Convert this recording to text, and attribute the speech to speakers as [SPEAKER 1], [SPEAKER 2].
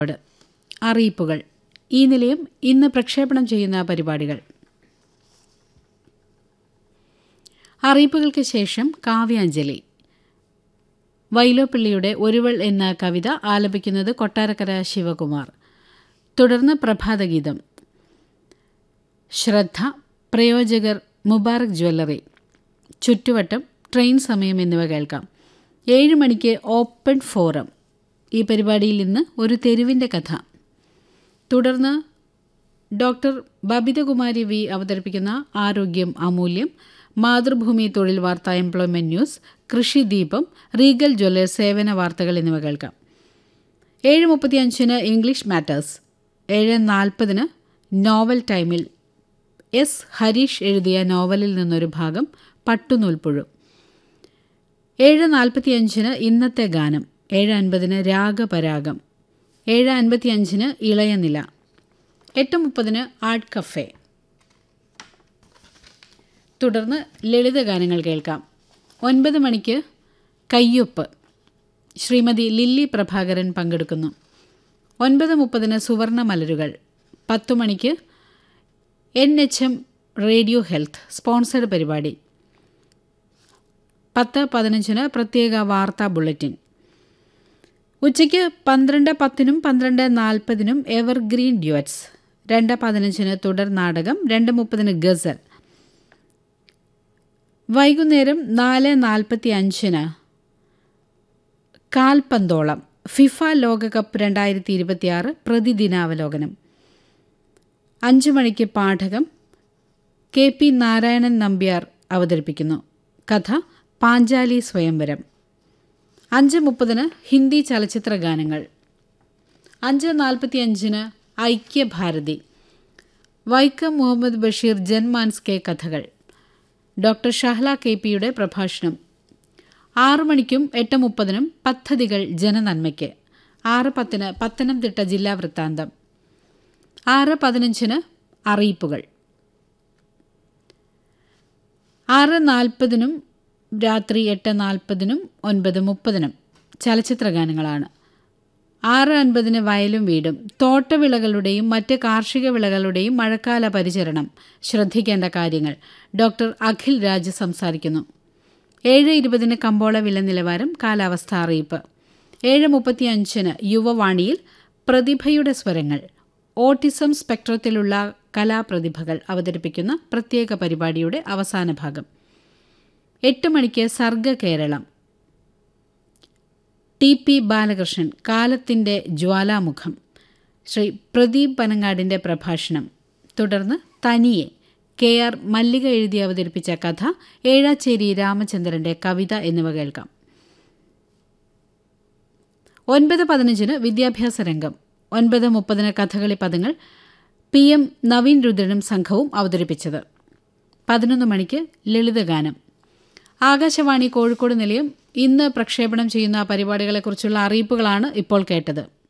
[SPEAKER 1] ട്. അറിയിപ്പുകൾ ഈ നിലയം ഇന്ന് പ്രക്ഷേപണം ചെയ്യുന്ന പരിപാടികൾ അറിയിപ്പുകൾക്ക് ശേഷം കാവ്യാഞ്ജലി വൈലോപ്പിള്ളിയുടെ ഒരുവൾ എന്ന കവിത ആലപിക്കുന്നത് കൊട്ടാരക്കര ശിവകുമാർ തുടർന്ന് പ്രഭാതഗീതം ശ്രദ്ധ പ്രയോജകർ മുബാറക് ജ്വല്ലറി ചുറ്റുവട്ടം ട്രെയിൻ സമയം എന്നിവ കേൾക്കാം ഏഴ് മണിക്ക് ഓപ്പൺ ഫോറം ഈ പരിപാടിയിൽ ഇന്ന് ഒരു തെരുവിൻ്റെ കഥ തുടർന്ന് ഡോക്ടർ ബബിതകുമാരി വി അവതരിപ്പിക്കുന്ന ആരോഗ്യം അമൂല്യം മാതൃഭൂമി തൊഴിൽ വാർത്ത എംപ്ലോയ്മെന്റ് ന്യൂസ് കൃഷി ദീപം റീഗൽ ജ്വല്ലേഴ്സ് സേവന വാർത്തകൾ എന്നിവ കേൾക്കാം ഏഴ് മുപ്പത്തിയഞ്ചിന് ഇംഗ്ലീഷ് മാറ്റേഴ്സ് ഏഴ് നാൽപ്പതിന് നോവൽ ടൈമിൽ എസ് ഹരീഷ് എഴുതിയ നോവലിൽ നിന്നൊരു ഭാഗം പട്ടുനൂൽപ്പുഴു ഏഴ് നാൽപ്പത്തിയഞ്ചിന് ഇന്നത്തെ ഗാനം ഏഴ് അൻപതിന് രാഗപരാഗം ഏഴ് അൻപത്തിയഞ്ചിന് ഇളയനില എട്ട് മുപ്പതിന് ആർട്ട് കഫേ തുടർന്ന് ലളിതഗാനങ്ങൾ കേൾക്കാം ഒൻപത് മണിക്ക് കയ്യൊപ്പ് ശ്രീമതി ലില്ലി പ്രഭാകരൻ പങ്കെടുക്കുന്നു ഒൻപത് മുപ്പതിന് സുവർണ മലരുകൾ പത്തു മണിക്ക് N H M radio health sponsored പരിപാടി പത്ത് പതിനഞ്ചിന് പ്രത്യേക വാർത്താ ബുള്ളറ്റിൻ ഉച്ചയ്ക്ക് പന്ത്രണ്ട് പത്തിനും പന്ത്രണ്ട് നാൽപ്പതിനും എവർഗ്രീൻ ഡ്യുവറ്റ്സ് രണ്ട് പതിനഞ്ചിന് തുടർ നാടകം രണ്ട് മുപ്പതിന് ഗസൽ വൈകുന്നേരം നാല് നാൽപ്പത്തി അഞ്ചിന് കാൽപന്തോളം ഫിഫ ലോകകപ്പ് രണ്ടായിരത്തി ഇരുപത്തിയാറ് പ്രതിദിനാവലോകനം അഞ്ചു മണിക്ക് പാഠകം കെ പി നാരായണൻ നമ്പ്യാർ അവതരിപ്പിക്കുന്നു കഥ പാഞ്ചാലി സ്വയംവരം അഞ്ച് മുപ്പതിന് ഹിന്ദി ചലച്ചിത്ര ഗാനങ്ങൾ അഞ്ച് നാൽപ്പത്തിയഞ്ചിന് ഐക്യഭാരതി വൈക്കം മുഹമ്മദ് ബഷീർ ജന്മാൻസ് കെ കഥകൾ ഡോക്ടർ ഷഹ്ല കെ പിയുടെ പ്രഭാഷണം ആറു മണിക്കും എട്ട് മുപ്പതിനും പദ്ധതികൾ ജനനന്മയ്ക്ക് ആറ് പത്തിന് പത്തനംതിട്ട ജില്ലാ വൃത്താന്തം ആറ് പതിനഞ്ചിന് അറിയിപ്പുകൾ ആറ് നാൽപ്പതിനും രാത്രി എട്ട് നാൽപ്പതിനും ഒൻപത് മുപ്പതിനും ചലച്ചിത്ര ഗാനങ്ങളാണ് ആറ് അൻപതിന് വയലും വീടും തോട്ടവിളകളുടെയും മറ്റ് കാർഷിക വിളകളുടെയും മഴക്കാല പരിചരണം ശ്രദ്ധിക്കേണ്ട കാര്യങ്ങൾ ഡോക്ടർ അഖിൽ രാജ് സംസാരിക്കുന്നു ഏഴ് ഇരുപതിന് കമ്പോള വില നിലവാരം കാലാവസ്ഥ അറിയിപ്പ് ഏഴ് മുപ്പത്തിയഞ്ചിന് യുവവാണിയിൽ പ്രതിഭയുടെ സ്വരങ്ങൾ ഓട്ടിസം സ്പെക്ട്രത്തിലുള്ള കലാപ്രതിഭകൾ അവതരിപ്പിക്കുന്ന പ്രത്യേക പരിപാടിയുടെ അവസാന ഭാഗം എട്ട് മണിക്ക് സർഗ കേരളം ടി പി ബാലകൃഷ്ണൻ കാലത്തിൻ്റെ ജ്വാലാമുഖം ശ്രീ പ്രദീപ് പനങ്ങാടിൻ്റെ പ്രഭാഷണം തുടർന്ന് തനിയെ കെ ആർ മല്ലിക എഴുതി അവതരിപ്പിച്ച കഥ ഏഴാച്ചേരി രാമചന്ദ്രന്റെ കവിത എന്നിവ കേൾക്കാം ഒൻപത് പതിനഞ്ചിന് വിദ്യാഭ്യാസ രംഗം ഒൻപത് മുപ്പതിന് കഥകളി പദങ്ങൾ പി എം നവീൻ രുദ്രനും സംഘവും അവതരിപ്പിച്ചത് പതിനൊന്ന് മണിക്ക് ലളിതഗാനം ആകാശവാണി കോഴിക്കോട് നിലയം ഇന്ന് പ്രക്ഷേപണം ചെയ്യുന്ന പരിപാടികളെക്കുറിച്ചുള്ള അറിയിപ്പുകളാണ് ഇപ്പോൾ കേട്ടത്